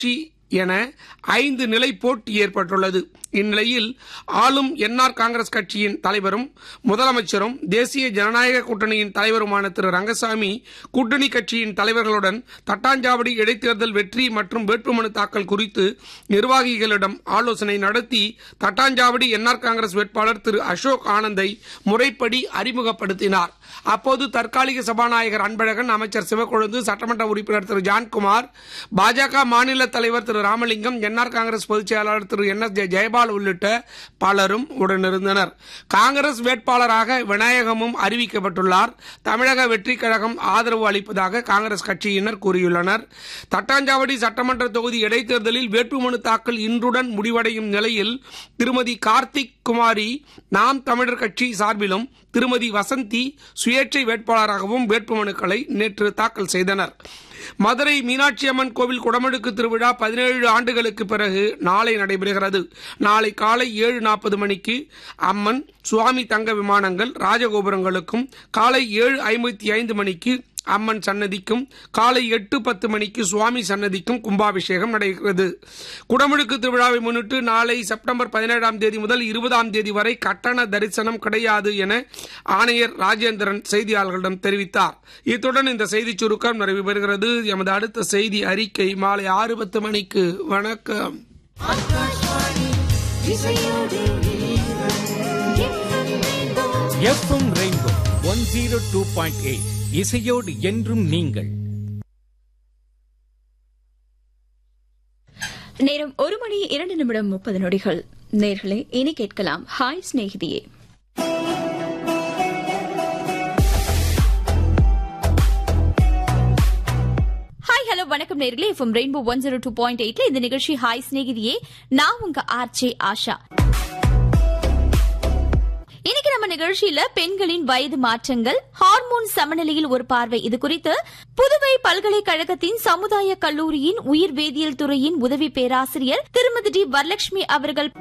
கட்சி என ஐந்து நிலை போட்டி ஏற்பட்டுள்ளது இந்நிலையில் ஆளும் என்ஆர் காங்கிரஸ் கட்சியின் தலைவரும் முதலமைச்சரும் தேசிய ஜனநாயக கூட்டணியின் தலைவருமான திரு ரங்கசாமி கூட்டணி கட்சியின் தலைவர்களுடன் தட்டாஞ்சாவடி இடைத்தேர்தல் வெற்றி மற்றும் வேட்புமனு தாக்கல் குறித்து நிர்வாகிகளிடம் ஆலோசனை நடத்தி தட்டாஞ்சாவடி என்ஆர் காங்கிரஸ் வேட்பாளர் திரு அசோக் ஆனந்தை முறைப்படி அறிமுகப்படுத்தினார் அப்போது தற்காலிக சபாநாயகர் அன்பழகன் அமைச்சர் சிவக்கொழுந்து சட்டமன்ற உறுப்பினர் திரு ஜான்குமார் பாஜக மாநில தலைவர் திரு ராமலிங்கம் என்ஆர் காங்கிரஸ் பொதுச் செயலாளர் திரு என் எஸ் ஜெயபால் உள்ளிட்ட பலரும் உடனிருந்தனர் காங்கிரஸ் வேட்பாளராக விநாயகமும் அறிவிக்கப்பட்டுள்ளார் தமிழக வெற்றிக் கழகம் ஆதரவு அளிப்பதாக காங்கிரஸ் கட்சியினர் கூறியுள்ளனர் தட்டாஞ்சாவடி சட்டமன்ற தொகுதி இடைத்தேர்தலில் வேட்புமனு தாக்கல் இன்றுடன் முடிவடையும் நிலையில் திருமதி கார்த்திக் குமாரி நாம் தமிழர் கட்சி சார்பிலும் திருமதி வசந்தி சுயேட்சை வேட்பாளராகவும் வேட்புமனுக்களை நேற்று தாக்கல் செய்தனர் மதுரை மீனாட்சி அம்மன் கோவில் குடமுழுக்கு திருவிழா பதினேழு ஆண்டுகளுக்கு பிறகு நாளை நடைபெறுகிறது நாளை காலை ஏழு நாற்பது மணிக்கு அம்மன் சுவாமி தங்க விமானங்கள் ராஜகோபுரங்களுக்கும் காலை ஏழு ஐம்பத்தி ஐந்து மணிக்கு அம்மன் சன்னதிக்கும் காலை எட்டு பத்து மணிக்கு சுவாமி சன்னதிக்கும் கும்பாபிஷேகம் நடைபெறுகிறது குடமுழுக்கு திருவிழாவை முன்னிட்டு நாளை செப்டம்பர் பதினேழாம் தேதி முதல் இருபதாம் தேதி வரை கட்டண தரிசனம் கிடையாது என ஆணையர் ராஜேந்திரன் செய்தியாளர்களிடம் தெரிவித்தார் இத்துடன் இந்த செய்திச் சுருக்கம் நிறைவு பெறுகிறது எமது அடுத்த செய்தி அறிக்கை மாலை ஆறு பத்து மணிக்கு வணக்கம் FM Rainbow one zero two point eight இசையோடு என்றும் நீங்கள் நேரம் ஒரு மணி இரண்டு நிமிடம் முப்பது நொடிகள் நேர்களே இனி கேட்கலாம் ஹாய் சிநேகிதியே ஹாய் ஹலோ வணக்கம் நேர்களே FM Rainbow one zero two point எயிட்ல இந்த நிகழ்ச்சி ஹாய் சிநேகிதியே நான் உங்க ஆர்ஜே ஆஷா இன்னைக்கு நம்ம நிகழ்ச்சியில பெண்களின் வயது மாற்றங்கள் ஹார்மோன் சமநிலையில் ஒரு பார்வை இது குறித்து புதுவை பல்கலைக்கழகத்தின் சமுதாய கல்லூரியின் உயிர் வேதியியல் துறையின் உதவி பேராசிரியர் திருமதி டி வரலட்சுமி அவர்கள்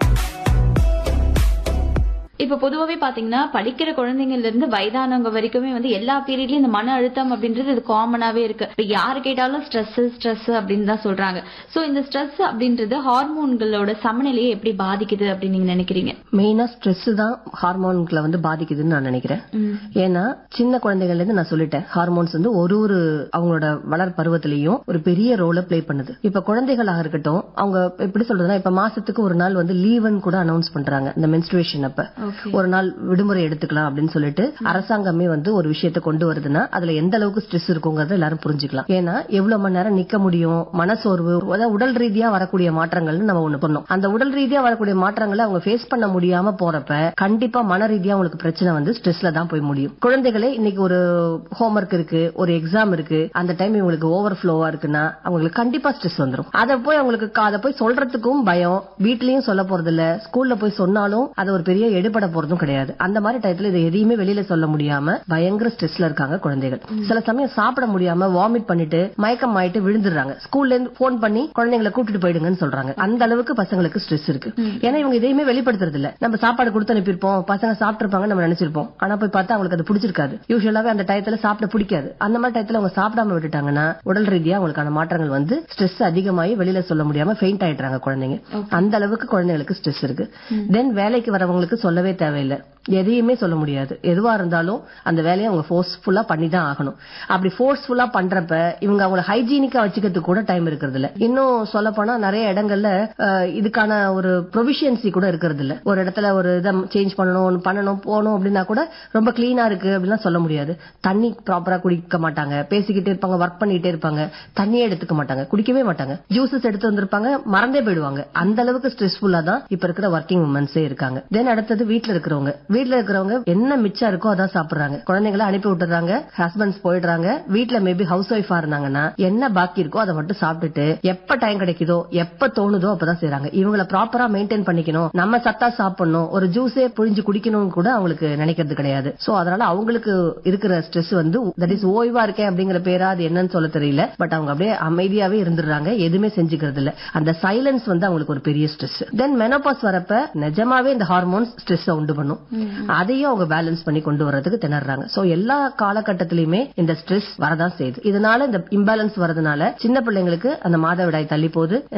இப்ப பொதுவாவே பாத்தீங்கன்னா படிக்கிற குழந்தைங்கள்ல இருந்து வயதானவங்க வரைக்குமே வந்து எல்லா பீரியட்லயும் இந்த மன அழுத்தம் அப்படின்றது இது காமனாவே இருக்கு இப்ப யாரு கேட்டாலும் ஸ்ட்ரெஸ் ஸ்ட்ரெஸ் அப்படின்னு தான் சொல்றாங்க சோ இந்த ஸ்ட்ரெஸ் அப்படின்றது ஹார்மோன்களோட சமநிலையை எப்படி பாதிக்குது அப்படின்னு நீங்க நினைக்கிறீங்க மெயினா ஸ்ட்ரெஸ் தான் ஹார்மோன்களை வந்து பாதிக்குதுன்னு நான் நினைக்கிறேன் ஏன்னா சின்ன குழந்தைகள்ல இருந்து நான் சொல்லிட்டேன் ஹார்மோன்ஸ் வந்து ஒரு ஒரு அவங்களோட வளர் பருவத்திலையும் ஒரு பெரிய ரோலை ப்ளே பண்ணுது இப்ப குழந்தைகளாக இருக்கட்டும் அவங்க எப்படி சொல்றதுன்னா இப்ப மாசத்துக்கு ஒரு நாள் வந்து லீவுன்னு கூட அனௌன்ஸ் பண்றாங்க இந்த மென்ஸ்ட்ரேஷன் அப்ப ஒரு நாள் விடுமுறை எடுத்துக்கலாம் அப்படின்னு சொல்லிட்டு அரசாங்கமே வந்து ஒரு விஷயத்தை கொண்டு வருதுன்னா அதுல எந்த அளவுக்கு ஸ்ட்ரெஸ் இருக்குங்கிறத எல்லாரும் புரிஞ்சுக்கலாம் ஏன்னா எவ்வளவு மணி நேரம் நிக்க முடியும் மனசோர்வு அதாவது உடல் ரீதியா வரக்கூடிய மாற்றங்கள்னு நம்ம ஒண்ணு பண்ணோம் அந்த உடல் ரீதியா வரக்கூடிய மாற்றங்களை அவங்க ஃபேஸ் பண்ண முடியாம போறப்ப கண்டிப்பா மன ரீதியா அவங்களுக்கு பிரச்சனை வந்து ஸ்ட்ரெஸ்ல தான் போய் முடியும் குழந்தைகளே இன்னைக்கு ஒரு ஹோம்ஒர்க் இருக்கு ஒரு எக்ஸாம் இருக்கு அந்த டைம் இவங்களுக்கு ஓவர் ஃப்ளோவா இருக்குன்னா அவங்களுக்கு கண்டிப்பா ஸ்ட்ரெஸ் வந்துரும் அதை போய் அவங்களுக்கு க- அதை போய் சொல்றதுக்கும் பயம் வீட்லயும் சொல்ல போறது இல்ல ஸ்கூல்ல போய் சொன்னாலும் அது ஒரு பெரிய எடுபட போறதும் கிடையாது அந்த மாதிரி டயத்துல இதை எதையுமே வெளியில சொல்ல முடியாம பயங்கர ஸ்ட்ரெஸ்ல இருக்காங்க குழந்தைகள் சில சமயம் சாப்பிட முடியாம வாமிட் பண்ணிட்டு மயக்கம் ஆயிட்டு விழுந்துடுறாங்க ஸ்கூல்ல இருந்து போன் பண்ணி குழந்தைங்களை கூட்டிட்டு போயிடுங்கன்னு சொல்றாங்க அந்த அளவுக்கு பசங்களுக்கு ஸ்ட்ரெஸ் இருக்கு ஏன்னா இவங்க இதையுமே வெளிப்படுத்துறது இல்ல நம்ம சாப்பாடு கொடுத்து அனுப்பியிருப்போம் பசங்க சாப்பிட்டிருப்பாங்க நம்ம நினைச்சிருப்போம் ஆனா போய் பார்த்தா அவங்களுக்கு அது பிடிச்சிருக்காது யூஸ்வலாவே அந்த டயத்துல சாப்பிட பிடிக்காது அந்த மாதிரி டயத்துல அவங்க சாப்பிடாம விட்டுட்டாங்கன்னா உடல் ரீதியா அவங்களுக்கான மாற்றங்கள் வந்து ஸ்ட்ரெஸ் அதிகமாகி வெளியில சொல்ல முடியாம ஃபெயிண்ட் ஆயிடுறாங்க குழந்தைங்க அந்த அளவுக்கு குழந்தைகளுக்கு ஸ்ட்ரெஸ் இருக்கு தென் வேலைக்கு வரவங்களுக்கு சொல்லவே தேவையில்லை எதையுமே சொல்ல முடியாது எதுவா இருந்தாலும் அந்த வேலையை அவங்க ஃபோர்ஸ்ஃபுல்லா பண்ணி தான் ஆகணும் அப்படி ஃபோர்ஸ்ஃபுல்லா பண்றப்ப இவங்க அவங்கள ஹைஜீனிக்கா வச்சுக்கிறதுக்கு கூட டைம் இருக்கிறது இல்ல இன்னும் சொல்ல போனா நிறைய இடங்கள்ல அஹ், இதுக்கான ஒரு ப்ரொவிஷியன்சி கூட இருக்கிறது இல்ல ஒரு இடத்துல ஒரு இதை சேஞ்ச் பண்ணணும் ஒண்ணு பண்ணணும் போகணும் அப்படின்னா கூட ரொம்ப கிளீனா இருக்கு அப்படிலாம் சொல்ல முடியாது தண்ணி ப்ராப்பரா குடிக்க மாட்டாங்க பேசிக்கிட்டே இருப்பாங்க ஒர்க் பண்ணிட்டே இருப்பாங்க தண்ணியே எடுத்துக்க மாட்டாங்க குடிக்கவே மாட்டாங்க ஜூசஸ் எடுத்து வந்திருப்பாங்க மறந்தே போயிடுவாங்க அந்த அளவுக்கு ஸ்ட்ரெஸ்ஃபுல்லா தான் இப்ப இருக்கிற ஒர்க்கிங் உமன்ஸே இருக்காங்க தென் அடுத்தது வீட்ல இருக்கிறவங்க வீட்ல இருக்கிறவங்க என்ன மிச்சம் இருக்கோ அதான் சாப்பிடுறாங்க குழந்தைங்களை அனுப்பி விட்டுறாங்க ஹஸ்பண்ட்ஸ் போயிடுறாங்க வீட்ல மேபி ஹவுஸ் ஒய்ஃபா இருந்தாங்கன்னா என்ன பாக்கி இருக்கோ அதை மட்டும் சாப்பிட்டுட்டு எப்ப டைம் கிடைக்குதோ எப்ப தோணுதோ அப்பதான் செய்றாங்க இவங்கள ப்ராப்பரா மெயின்டைன் பண்ணிக்கணும் நம்ம சத்தா சாப்பிடணும் ஒரு ஜூஸே புழிஞ்சு குடிக்கணும்னு கூட அவங்களுக்கு நினைக்கிறது கிடையாது சோ அதனால அவங்களுக்கு இருக்கிற ஸ்ட்ரெஸ் வந்து தட் இஸ் ஓய்வா இருக்கேன் அப்படிங்கிற பேரா அது என்னன்னு சொல்ல தெரியல பட் அவங்க அப்படியே அமைதியாவே இருந்துடுறாங்க எதுவுமே செஞ்சுக்கிறது இல்ல அந்த சைலன்ஸ் வந்து அவங்களுக்கு ஒரு பெரிய ஸ்ட்ரெஸ் தென் மெனோபாஸ் வரப்ப நிஜமாவே இந்த ஹார்மோன்ஸ் ஸ்ட்ரெஸ் உண்டு பண்ணும் அதையும் அவங்க பேலன்ஸ் பண்ணி கொண்டு வர்றதுக்கு திணறாங்க சோ எல்லா காலகட்டத்திலயுமே இந்த ஸ்ட்ரெஸ் வரதான் செய்யுது இதனால இந்த இம்பேலன்ஸ் வரதுனால சின்ன பிள்ளைங்களுக்கு அந்த மாதவிடாய் தள்ளி போகுது